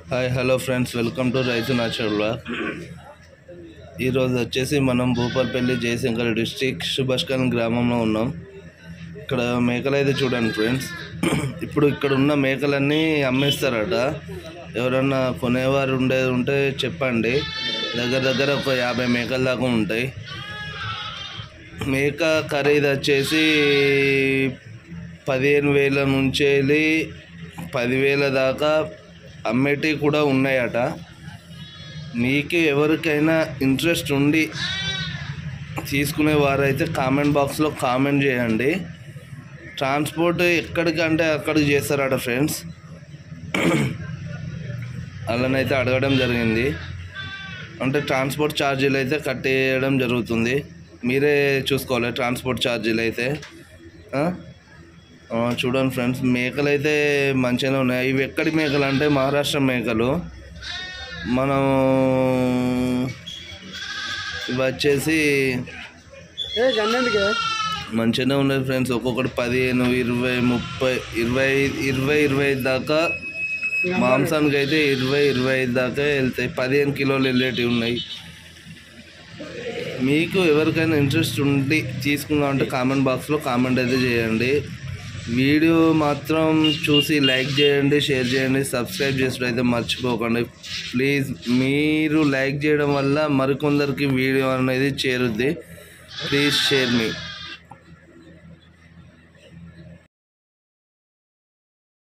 Hi hello friends welcome to రైతు natural blog ఈరోజు వచ్చేసి మనం భూపాలపల్లి జయశంకర్ డిస్టిక్ సుభాష్కర్ గ్రామంలో ఉన్నాం ఇక్కడ మేకలు అయితే చూడండి ఫ్రెండ్స్ ఇప్పుడు ఇక్కడ ఉన్న మేకలన్నీ అమ్మేస్తారట ఎవరన్నా కొనేవారు ఉండేది ఉంటే చెప్పండి దగ్గర దగ్గర ఒక యాభై మేకల దాకా ఉంటాయి మేక ఖరీదు వచ్చేసి పదిహేను వేల నుంచి వెళ్ళి పదివేల దాకా అమ్మేటివి కూడా ఉన్నాయట మీకు ఎవరికైనా ఇంట్రెస్ట్ ఉండి తీసుకునే వారైతే కామెంట్ బాక్స్లో కామెంట్ చేయండి ట్రాన్స్పోర్ట్ ఎక్కడికంటే అక్కడికి చేస్తారట ఫ్రెండ్స్ అలానైతే అడగడం జరిగింది అంటే ట్రాన్స్పోర్ట్ ఛార్జీలు అయితే కట్టేయడం జరుగుతుంది మీరే చూసుకోవాలి ట్రాన్స్పోర్ట్ ఛార్జీలు అయితే ఆ? ఆ, చూడండి ఫ్రెండ్స్ మేకలు అయితే మంచిగానే ఉన్నాయి ఇవి ఎక్కడి మేకలు అంటే మహారాష్ట్ర మేకలు మనం ఇవి వచ్చేసి ఏ గన్నందుకే మంచిగానే ఉన్నాయి ఫ్రెండ్స్ ఒక్కొక్కటి పదిహేను ఇరవై ముప్పై ఇరవై ఇరవై ఇరవై ఐదు దాకా మాంసానికి అయితే ఇరవై ఇరవై ఐదు దాకా వెళ్తాయి పదిహేను కిలోలు వెళ్ళేటివి ఉన్నాయి మీకు ఎవరికైనా ఇంట్రెస్ట్ ఉండి తీసుకుందాం అంటే కామెంట్ బాక్స్లో కామెంట్ అయితే చేయండి వీడియో మాత్రం చూసి లైక్ చేయండి షేర్ చేయండి సబ్స్క్రైబ్ చేసుడు అయితే మర్చిపోకండి ప్లీజ్ మీరు లైక్ చేయడం వల్ల మరికొందరికి వీడియో అనేది చేరుద్ది ప్లీజ్ షేర్ మీ